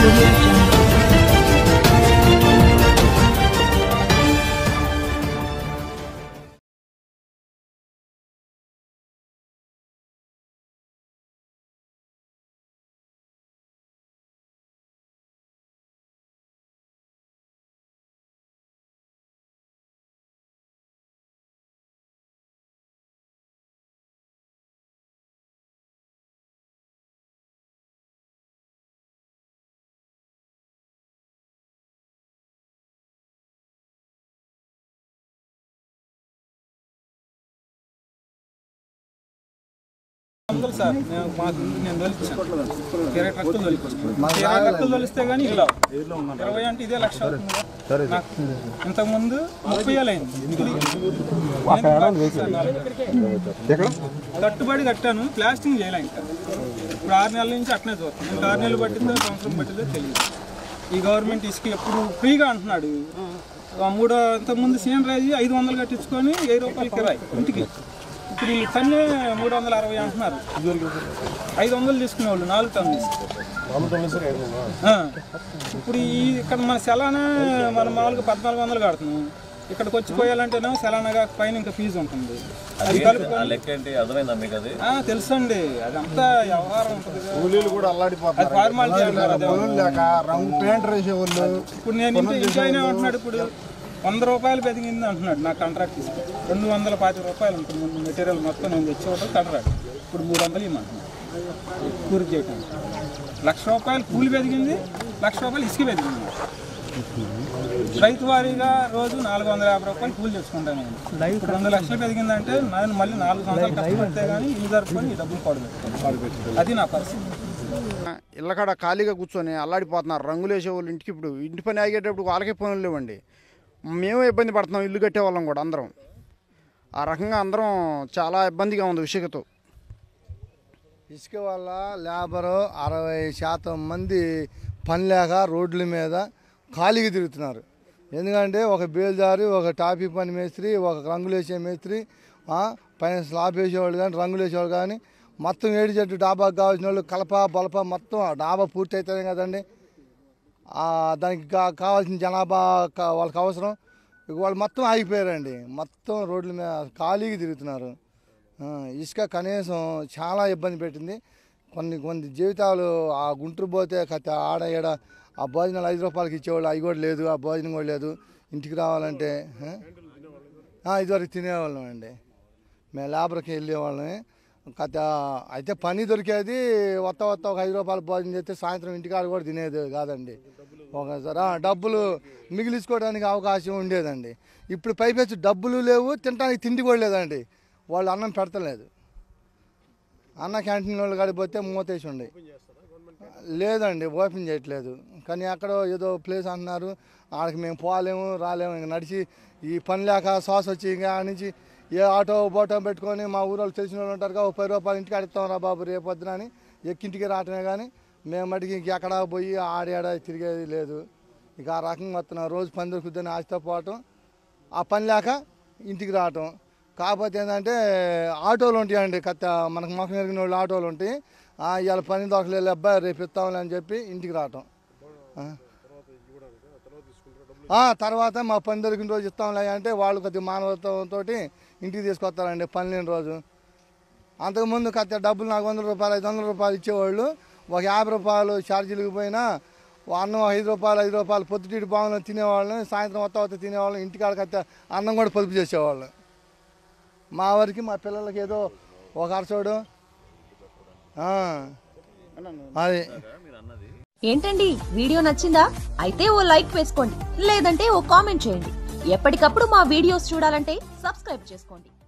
audio jungle. వందలు sir నేను మాకు నేను తొలిచాను ఇరవై ట్రక్కులు తొలిచాను ఇరవై ట్రక్కులు తొలిస్తే కానీ ఇలా ఇరవై అంటే ఇదే లక్ష అవుతుంది కదా. నాకు ఇంతకుముందు ముప్పై వేలు అయింది కట్టుబడి కట్టాను ప్లాస్టింగ్ చేయలే ఇంకా ఇప్పుడు ఆరు నెలల నుంచి అట్నే చూస్తాను ఇంకా ఆరు నెలలు పట్టిందో సంవత్సరం పట్టిందో తెలియదు ఈ గవర్నమెంట్ ఇసుక ఎప్పుడు ఫ్రీగా అంటున్నాడు ఆ మూడో అంతకుముందు సీనరాజు ఐదు వందలు కట్టించుకొని వెయ్యి రూపాయలు కిరాయి ఇంటికి ఇప్పుడు ఈ టన్ను మూడు వందల అరవై అంటున్నారు ఐదు వందలు తీసుకునేవాళ్ళు నాలుగు టన్నులు ఆ. ఇప్పుడు ఈ ఇక్కడ మన సెలానా మనం మామూలుగా పద్నాలుగు వందలు కడుతున్నాం ఇక్కడికి వచ్చి పోయాలంటేనేమో సెలానా పైన ఇంకా ఫీజు ఉంటుంది అది కలుపుకొని లెక్క ఏంటి అర్థమైందా మీకు అది ఆ, తెలుసండి అదంతా వ్యవహారం ఉంటుంది కదా. కూలీలు కూడా అది అల్లాడిపోతున్నారు ఫార్మాలిటీ అంటారు అదే. పొలం లేక రంగు పెయింట్ వేసే వాళ్ళు ఇప్పుడు నేను ఇంటి ఇంటి ఆయన అంటున్నాడు ఇప్పుడు వంద రూపాయలు పెరిగింది అంటున్నాడు నా కాంట్రాక్ట్ తీసుకుని రెండు వందల పాతి రూపాయలు ఉంటుంది ముందు మెటీరియల్ మొత్తం నేను తెచ్చేవాడు కాంట్రాక్ట్ ఇప్పుడు మూడు వందలు ఇమ్మంటున్నాడు పూర్తి చేయడానికి లక్ష రూపాయలు కూలి పెరిగింది లక్ష రూపాయలు ఇసుక పెరిగింది రైతు వారీగా రోజు నాలుగు వందల యాభై రూపాయలు కూలి తెచ్చుకుంటాను నేను ఇప్పుడు రెండు లక్షలు పెరిగిందంటే నేను మళ్ళీ నాలుగు సంవత్సరాలు కష్టపడితే కానీ ఇల్లు జరుపుకొని ఈ డబ్బులు పడబెట్టాను అది నా పరిస్థితి ఇళ్ళకాడ ఖాళీగా కూర్చొని అల్లాడిపోతున్నారు రంగులు వేసే వాళ్ళు ఇంటికి ఇప్పుడు ఇంటి పని ఆగేటప్పుడు వాళ్ళకే పనులు లేవండి మేము ఇబ్బంది పడుతున్నాం ఇల్లు కట్టే వాళ్ళం కూడా అందరం ఆ రకంగా అందరం చాలా ఇబ్బందిగా ఉంది ఇసుకతో ఇసుక వల్ల లేబరు అరవై శాతం మంది పని లేక రోడ్ల మీద ఖాళీగా తిరుగుతున్నారు ఎందుకంటే ఒక బేల్దారి ఒక టాపీ పని మేస్త్రి ఒక రంగులు వేసే మేస్త్రి ఆ, పైన స్లాబ్ వేసేవాళ్ళు కానీ రంగులు వేసేవాళ్ళు కానీ మొత్తం ఏడు చెట్టు డాబాకు కావాల్సిన వాళ్ళు కలప బలప మొత్తం ఆ డాబా పూర్తి అవుతుంది కదండి ఆ, దానికి కా- కావాల్సిన జనాభా కా- వాళ్ళకి అవసరం ఇక వాళ్ళు మొత్తం ఆగిపోయారండి మొత్తం రోడ్ల మీద ఖాళీగా తిరుగుతున్నారు ఆ, ఇసుక కనీసం చాలా ఇబ్బంది పెట్టింది కొన్ని కొన్ని జీవితాలు ఆ గుంటూరు పోతే కథ ఆడ ఈడ ఆ భోజనాలు ఐదు రూపాయలకి ఇచ్చేవాళ్ళు అవి కూడా లేదు ఆ భోజనం కూడా లేదు ఇంటికి రావాలంటే ఆ? ఆ, ఇదివరకు తినేవాళ్ళం అండి మేము లేబర్కి వెళ్ళేవాళ్ళమే కథ అయితే పని దొరికేది వత్త వత్త ఒక ఐదు రూపాయలు భోజనం చేస్తే సాయంత్రం ఇంటికాడ కూడా తినేది కాదండి ఒకసారి ఆ, డబ్బులు మిగిలించుకోవడానికి అవకాశం ఉండేదండి ఇప్పుడు పైపెచ్చు డబ్బులు లేవు తినడానికి తిండి కూడా లేదండి వాళ్ళు అన్నం పెడతలేదు అన్న క్యాంటీన్ వాళ్ళు కాడిపోతే మూతేసి ఉండే లేదండి ఓపెన్ చేయట్లేదు కానీ అక్కడ ఏదో ప్లేస్ అంటున్నారు ఆడికి మేము పోలేము రాలేము ఇంక నడిచి ఈ పని లేక శ్వాస వచ్చి ఇంకా ఆడ నుంచి ఏ ఆటో బోటో పెట్టుకొని మా ఊరోళ్ళు తెలిసిన వాళ్ళు ఉంటారు కదా, ఒక పది రూపాయలు ఇంటికి అడుగుతాం రా బాబు రేపు పొద్దున అని ఎక్కింటికి రావటమే కానీ మేము మటుకి ఇంక ఎక్కడ పోయి ఆడాడ తిరిగేది లేదు ఇక ఆ రకంగా వస్తున్నాం రోజు పని దొరుకుతుందని ఆశతో పోవటం ఆ పని లేక ఇంటికి రావటం కాకపోతే ఏంటంటే ఆటోలు ఉంటాయండి కత్త మనకు మొక్క ఎరిగిన వాళ్ళు ఆటోలు ఉంటాయి ఆ, ఇవాళ పని దొరకలేదు అబ్బాయి రేపు ఇస్తాంలే అని చెప్పి ఇంటికి రావటం ఆ. ఆ, తర్వాత మా పని దొరికిన రోజు ఇస్తాంలే అంటే వాళ్ళు కొద్దిగా మానవత్వంతో ఇంటికి తీసుకొస్తారండి పని లేని రోజు అంతకుముందు కత్త డబ్బులు నాకు వందల రూపాయలు ఐదు వందల రూపాయలు ఇచ్చేవాళ్ళు ఒక యాభై రూపాయలు ఛార్జీలకు పోయినా ఓ అన్నం ఐదు రూపాయలు ఐదు రూపాయలు పొద్దుటీటి బాగుంది తినేవాళ్ళం సాయంత్రం వస్తా వస్తా తినేవాళ్ళం ఇంటికాడ కత్త అన్నం కూడా పొదుపు చేసేవాళ్ళం మా వారికి మా పిల్లలకి ఏదో ఒక అరచోడు ఆ, అది ఏంటండి వీడియో నచ్చిందా అయితే ఓ లైక్ వేసుకోండి లేదంటే ఓ కామెంట్ చేయండి ఎప్పటికప్పుడు మా వీడియోస్ చూడాలంటే సబ్స్క్రైబ్ చేసుకోండి